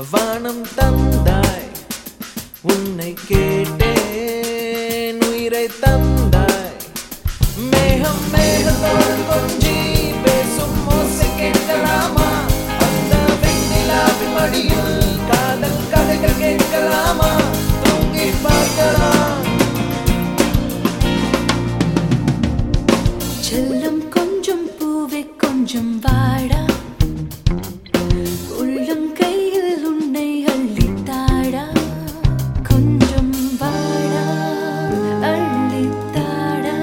வானம் தந்தாய் உன்னை கேட்டேன் உயிரை தந்தாய் மேகம் மேகத்தோடு கொஞ்சி பேசும் ஓசை கேட்கலாமா அந்த வெண்ணிலாவின் மடியில் காதல் கதைகள் கேட்கலாமா தூங்கி பார்க்கலாம் செல்லம் கொஞ்சம் பூவே கொஞ்சம் வாடா உள்ளம் கையில் உன்னை அள்ளித்தாடா கொஞ்சம் வாடா அள்ளித்தாடா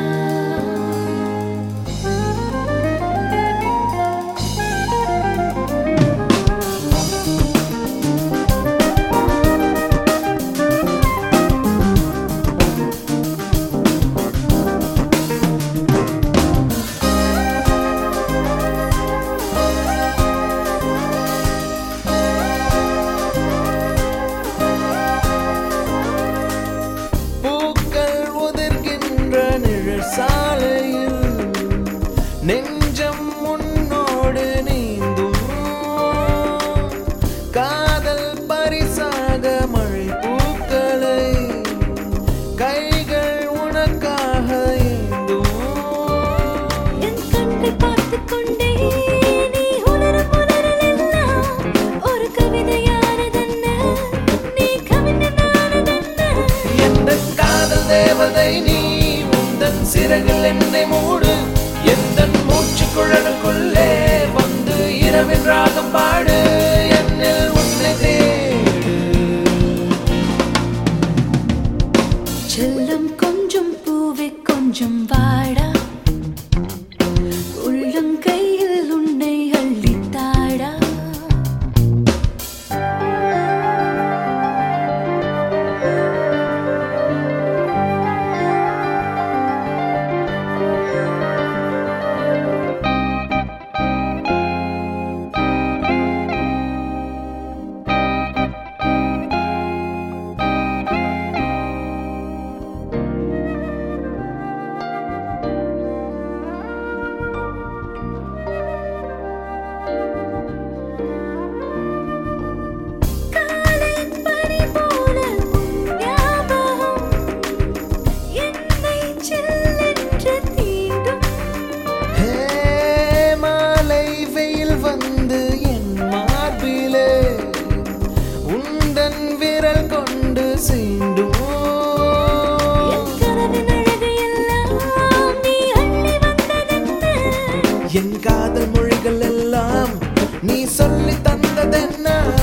பூக்கள் உதிர்கின்ற நிழல் சாலையில் நெஞ்சம் முன்னோடு நீந்தும் காதல் பரிசாக மழை பூக்களை கைகள் உனக்காக ஏந்தும் என் கண்கள் பார்த்துக் கொண்டே நீ உணரும் உணரலெல்லாம் ஒரு கவிதையானதென்ன நீ கவிஞனானதென்ன எந்த காதல் தேவதை நீ உந்தன் சிறகில் என்னை மூடு எந்த மூச்சு குழலுக்குள்ளே வந்து இரவின் ராகம் பாடு என்னில் உன்னை தேடு செல்லம் கொஞ்சம் பூவே கொஞ்சம் வாடா உள்ளங்கையில் உன்னை அள்ளித்தாடா காலையின் பனி போல உன் ஞாபகம் என்னை சில்லென்று தீண்டும் ஹே, மாலை வெயில் வந்து என் மார்பிலே உந்தன் விரல் கொண்டு சீண்டும் என் கனவின் அழகையெல்லாம் நீ அள்ளி வந்ததென்ன என் காதல் மொழிகள் எல்லாம் நீ சொல்லி தந்ததென்ன